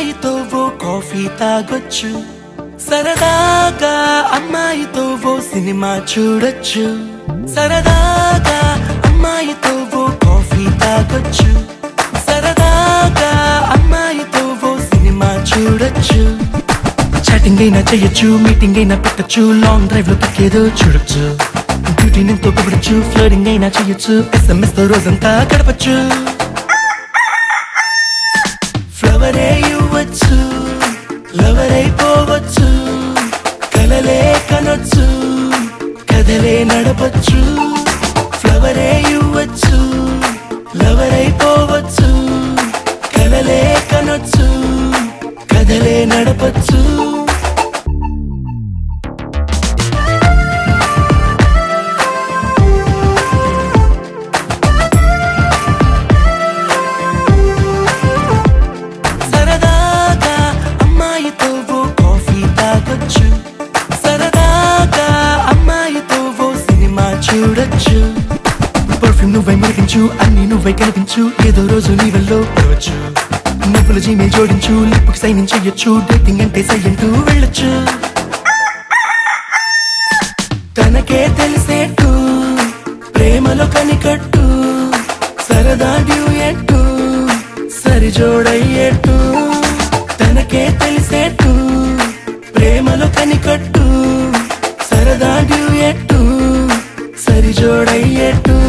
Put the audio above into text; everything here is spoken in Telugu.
అమ్మాయితో ఓ కాఫీ తాగొచ్చు సరదాగా అమ్మాయితో ఓ సినిమా చూడొచ్చు సరదాగా అమ్మాయితో ఓ కాఫీ తాగొచ్చు సరదాగా అమ్మాయితో ఓ సినిమా చూడొచ్చు చాటింగ్ అయినా చేయొచ్చు మీటింగ్ అయినా పెట్టొచ్చు లాంగ్ డ్రైవ్ లో తగ్గేదో చూడొచ్చు బ్యూటీ నింతో పొగడచ్చు ఫ్లోరింగ్ అయినా చేయొచ్చు ఎస్ఎంఎస్ తో రోజంతా గడపచ్చు ఫ్లవరే ఇవ్వచ్చు లవరై పోవచ్చు కలలే కనొచ్చు కథలే నడపచ్చు ఫ్లవరే ఇవ్వచ్చు లవరై పోవచ్చు కలలే కనొచ్చు కథలే నడపచ్చు సరదాగా అమ్మాయితో ఓ కాఫీ తాగొచ్చు సరదాగా అమ్మాయితో ఓ సినిమా చూడొచ్చు పర్ఫ్యూమ్ నువ్వై మురిగించు అన్ని నువ్వై కనిపించు ఏదో రోజు నీ వల్ల పడవచ్చు నవ్వుల జీమెయిల్ జోడించు లిప్కి సైన్ చేయొచ్చు డేటింగ్ అంటే సయ్యంటూ వెళ్ళొచ్చు తనకే తెలిసేట్టు ప్రేమలో కనికట్టు సరదా డ్యూయట్టు సరిజోడయ్యేట్టు తనకే తెలిసేట్టు ప్రేమలో కనికట్టు సరదా డ్యూయట్టు సరిజోడయ్యేట్టు